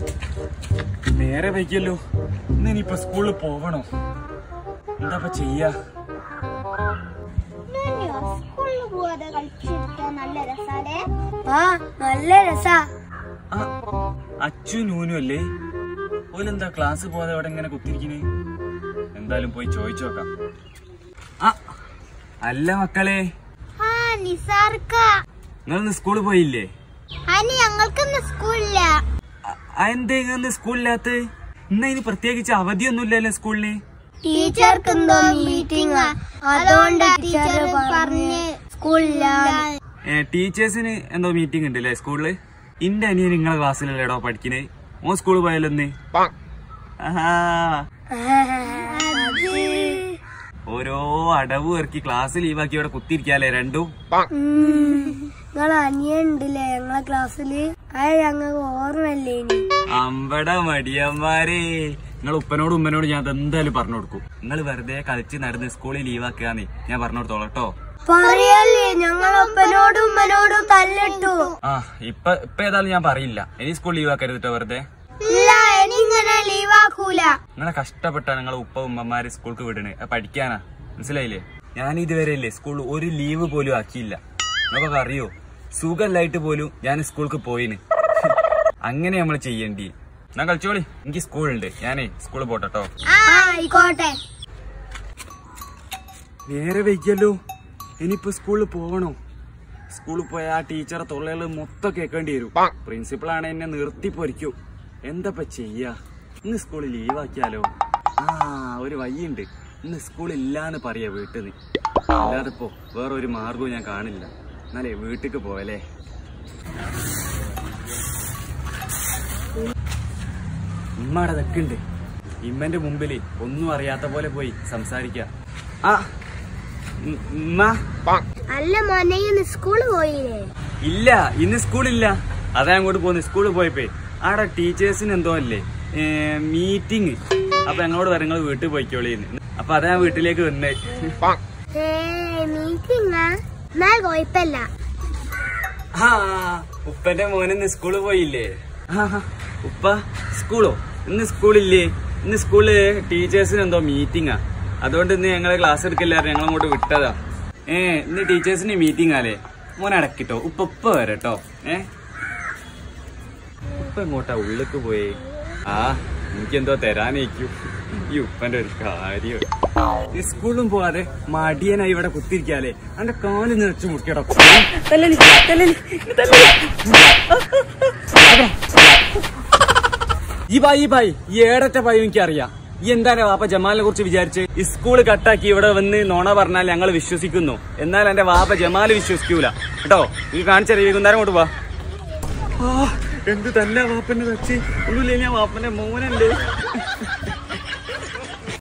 നേരെ വൈകിയല്ലോ ഇന്ന് ഇനിയിപ്പോ സ്കൂളിൽ പോവണോ എന്താ ചെയ്യാ സ്കൂളിൽ പോവാതെ കളിച്ചിരിക്കാൻ നല്ല രസാലേ ആ നല്ല രസാ ആ അച്ചു നൂനും അല്ലേ ഓലെന്താ ക്ലാസ് പോകാതെ അവിടെ ഇങ്ങനെ കുത്തിരിക്കണേ എന്തായാലും പോയി ചോദിച്ചു നോക്കാം ആ അല്ല മക്കളെ ആ നിസാർക്ക നിങ്ങളിന്ന് സ്കൂളിൽ പോയില്ലേ അനി ഞങ്ങൾക്കൊന്നും സ്കൂളില്ല ആ, എന്തേ ഇന്ന് സ്കൂളില്ലാത്ത ഇന്ന് അതിന് പ്രത്യേകിച്ച് അവധിയൊന്നുമില്ലല്ലോ സ്കൂളിന് ടീച്ചർക്ക് എന്തോ മീറ്റിംഗ് അതുകൊണ്ട് ടീച്ചർ പറഞ്ഞ് സ്കൂളില്ല ഏ, ടീച്ചേഴ്സിന് എന്തോ മീറ്റിംഗ് ഉണ്ട് അല്ലേ സ്കൂളില് ഇന്റെ അനിയൻ നിങ്ങളെ ക്ലാസ്സിലല്ലേടോ പഠിക്കണേ ഓൻ സ്കൂളിൽ പോയാലോ ഇന്ന് ആഹാ ഓരോ അടവ് ഇറക്കി ക്ലാസ് ലീവാക്കി ഇവിടെ കുത്തിരിക്കാല്ലേ രണ്ടും നിങ്ങളെ അനിയനുണ്ടല്ലേ ഞങ്ങളെ ക്ലാസ്സില് അത് ഞങ്ങൾക്ക് ഓർമ്മല്ലേ ഇനി അമ്പട മടിയന്മാരെ നിങ്ങൾ ഉപ്പനോടും ഉമ്മനോടും ഞാൻ എന്തായാലും പറഞ്ഞു കൊടുക്കും നിങ്ങൾ വെറുതെ കളിച്ച് നടന്ന് സ്കൂളിൽ ലീവാക്കാന്ന് ഞാൻ പറഞ്ഞു കൊടുത്തോളാം കേട്ടോ പറയല്ലേ ഞങ്ങളൊപ്പനോടും ഉമ്മനോടും തല്ലിട്ടു ആ ഇപ്പൊ ഇപ്പൊ ഏതായാലും ഞാൻ പറയില്ല ഇനി സ്കൂൾ ലീവാക്കരുത് കേട്ടോ വെറുതെ ഇല്ല എനിങ്ങനെ ലീവാക്കൂല നിങ്ങളെ കഷ്ടപ്പെട്ടാണ് നിങ്ങളെ ഉപ്പ ഉമ്മമാര് സ്കൂൾക്ക് വിടണേ അത് പഠിക്കാനാ മനസ്സിലായില്ലേ ഞാൻ ഇതുവരെ ഇല്ലേ സ്കൂളിൽ ഒരു ലീവ് പോലും ആക്കിയില്ല നിങ്ങൾക്കൊക്കെ അറിയോ സുഖല്ലായിട്ട് പോലും ഞാൻ സ്കൂൾക്ക് പോയിന് അങ്ങനെ നമ്മൾ ചെയ്യേണ്ടി ഞാൻ കളിച്ചോളി എനിക്ക് സ്കൂളുണ്ട് ഞാനേ സ്കൂളിൽ പോട്ടോ ആ ആയിക്കോട്ടെ നേരെ വൈകിയല്ലോ ഇനിയിപ്പോ സ്കൂളിൽ പോകണോ സ്കൂളിൽ പോയ ആ ടീച്ചറെ തൊള്ളകൾ മൊത്തം കേൾക്കേണ്ടി വരും പ്രിൻസിപ്പൾ ആണ് എന്നെ നിർത്തി പൊരിക്കൂ എന്താപ്പ ചെയ്യാ ഇന്ന് സ്കൂളിൽ ലീവാക്കിയാലോ ആ ഒരു വയ്യുണ്ട് ഇന്ന് സ്കൂളിൽ ഇല്ലാന്ന് പറയാ വീട്ടിൽ നിന്ന് അല്ലാതെ ഇപ്പോ വേറെ ഒരു മാർഗവും ഞാൻ കാണില്ല എന്നാലേ വീട്ടിക്ക് പോവല്ലേ ഇമ്മടെ നിൽക്കുന്നുണ്ട് ഇമ്മന്റെ മുമ്പില് ഒന്നും അറിയാത്ത പോലെ പോയി സംസാരിക്ക ആ ഉം, ഉമ്മ അല്ല മോനെ ഇന്ന് സ്കൂളിൽ പോയില്ലേ ഇല്ല ഇന്ന് സ്കൂളില്ല അതാ അങ്ങോട്ട് പോകുന്നത് സ്കൂളിൽ പോയപ്പോ ആടെ ടീച്ചേഴ്സിന് എന്തോ അല്ലേ മീറ്റിംഗ് അപ്പൊ ഞങ്ങളോട് പറയും നിങ്ങൾ വീട്ടിൽ പോയിക്കോളിന്ന് അപ്പൊ അതാ ഞാൻ വീട്ടിലേക്ക് വന്നേ ഏ മീറ്റിംഗ് എന്നാൽ കുഴപ്പമില്ല ആ ഉപ്പന്റെ മോൻ ഇന്ന് സ്കൂളിൽ പോയില്ലേ ആ, ഉപ്പ സ്കൂളോ ഇന്ന് സ്കൂളില്ലേ ഇന്ന് സ്കൂളില് ടീച്ചേഴ്സിന് എന്തോ മീറ്റിംഗാ അതുകൊണ്ട് ഇന്ന് ഞങ്ങളെ ക്ലാസ് എടുക്കില്ലായിരുന്നു ഞങ്ങൾ അങ്ങോട്ട് വിട്ടതാ ഏ ഇന്ന് ടീച്ചേഴ്സിന് മീറ്റിംഗ് ആലേ മോൻ അടക്കിട്ടോ ഉപ്പ ഉപ്പ വരട്ടോ ഏ ഉപ്പ എങ്ങോട്ടാ ഉള്ളിക്ക് പോയേ ആ എനിക്കെന്തോ തരാനേക്കൂ ഈ ഉപ്പന്റെ ഒരു കാര്യം ഈ സ്കൂളിലും പോവാതെ മടിയനായി ഇവിടെ കുത്തിരിക്കാലേ എന്റെ കാല് നിറച്ച് മുറിക്കടോ തല്ലലി, തല്ലലി, തല്ലലി. ഈ ബായി ഈ ബായി ഈ ഏടത്തെ ബായി എനിക്കറിയാം ഈ എന്താണ് വാപ്പ ജമാലിനെ കുറിച്ച് വിചാരിച്ച് ഈ സ്കൂള് കട്ടാക്കി ഇവിടെ വന്ന് നോണ പറഞ്ഞാൽ ഞങ്ങൾ വിശ്വസിക്കുന്നു എന്നാൽ എന്റെ വാപ്പ ജമാല് വിശ്വസിക്കൂല കേട്ടോ ഈ കാണിച്ചറിയ വൈകുന്നേരം കൊണ്ട് വാ ആ, എന്ത് തന്നെ വാപ്പന്റെ തച്ച് ഒന്നുമില്ല ഞാൻ വാപ്പന്റെ മോനല്ലേ